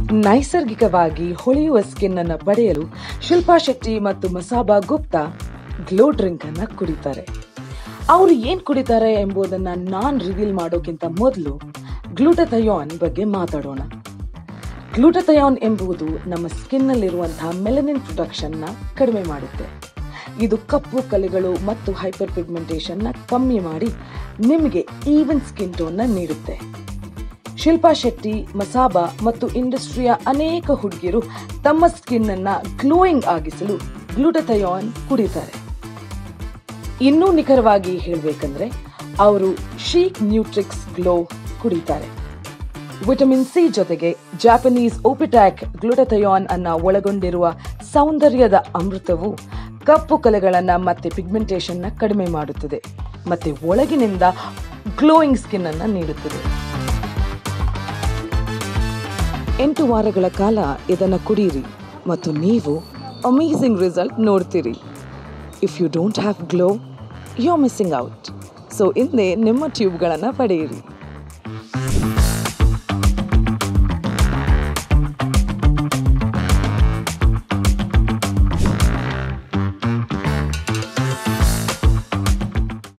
ನೈಸರ್ಗಿಕವಾಗಿ ಹೊಳೆಯುವ ಸ್ಕಿನ್ ಅನ್ನು ಪಡೆಯಲು ಶಿಲ್ಪಾ ಶೆಟ್ಟಿ ಮತ್ತು ಮಸಾಬಾ ಗುಪ್ತಾ ಗ್ಲೋ ಡ್ರಿಂಕ್ ಅನ್ನ ಕುಡಿತಾರೆ ಅವರು ಏನ್ ಕುಡಿತಾರೆ ಎಂಬುದನ್ನ ನಾನ್ ರಿವೀಲ್ ಮಾಡೋಕ್ಕಿಂತ ಮೊದಲು ಗ್ಲೂಟಥಯಾನ್ ಬಗ್ಗೆ ಮಾತಾಡೋಣ ಗ್ಲೂಟಥಯಾನ್ ಎಂಬುದು ನಮ್ಮ ಸ್ಕಿನ್ನಲ್ಲಿರುವಂತಹ ಮೆಲನಿನ್ ಪ್ರೊಡಕ್ಷನ್ನ ಕಡಿಮೆ ಮಾಡುತ್ತೆ ಇದು ಕಪ್ಪು ಕಲೆಗಳು ಮತ್ತು ಹೈಪರ್ ಪಿಗ್ಮೆಂಟೇಷನ್ನ ಕಮ್ಮಿ ಮಾಡಿ ನಿಮಗೆ ಈವನ್ ಸ್ಕಿನ್ ಟೋನ್ನ ನೀಡುತ್ತೆ ಶಿಲ್ಪಾ ಶೆಟ್ಟಿ ಮಸಾಬಾ ಮತ್ತು ಇಂಡಸ್ಟ್ರಿಯ ಅನೇಕ ಹುಡುಗಿಯರು ತಮ್ಮ ಸ್ಕಿನ್ ಅನ್ನ ಗ್ಲೋಯಿಂಗ್ ಆಗಿಸಲು ಗ್ಲೂಟಥಯಾನ್ ಕುಡಿತಾರೆ ಇನ್ನೂ ನಿಖರವಾಗಿ ಹೇಳಬೇಕಂದ್ರೆ ಅವರು ಶೀಕ್ ನ್ಯೂಟ್ರಿಕ್ಸ್ ಗ್ಲೋ ಕುಡಿತಾರೆ ವಿಟಮಿನ್ ಸಿ ಜೊತೆಗೆ ಜಾಪನೀಸ್ ಓಪಿಟ್ಯಾಕ್ ಗ್ಲೂಟಥಯಾನ್ ಅನ್ನ ಒಳಗೊಂಡಿರುವ ಸೌಂದರ್ಯದ ಅಮೃತವು ಕಪ್ಪು ಕಲೆಗಳನ್ನ ಮತ್ತೆ ಪಿಗ್ಮೆಂಟೇಷನ್ನ ಕಡಿಮೆ ಮಾಡುತ್ತದೆ ಮತ್ತೆ ಒಳಗಿನಿಂದ ಗ್ಲೋಯಿಂಗ್ ಸ್ಕಿನ್ ಅನ್ನ ನೀಡುತ್ತದೆ ಎಂಟು ವಾರಗಳ ಕಾಲ ಇದನ್ನು ಕುಡಿಯಿರಿ ಮತ್ತು ನೀವು ಅಮೇಸಿಂಗ್ ರಿಸಲ್ಟ್ ನೋಡ್ತೀರಿ if you don't have glow you are missing out so ಹಿಂದೆ ನಿಮ್ಮ ಟ್ಯೂಬ್ಗಳನ್ನು ಪಡೆಯಿರಿ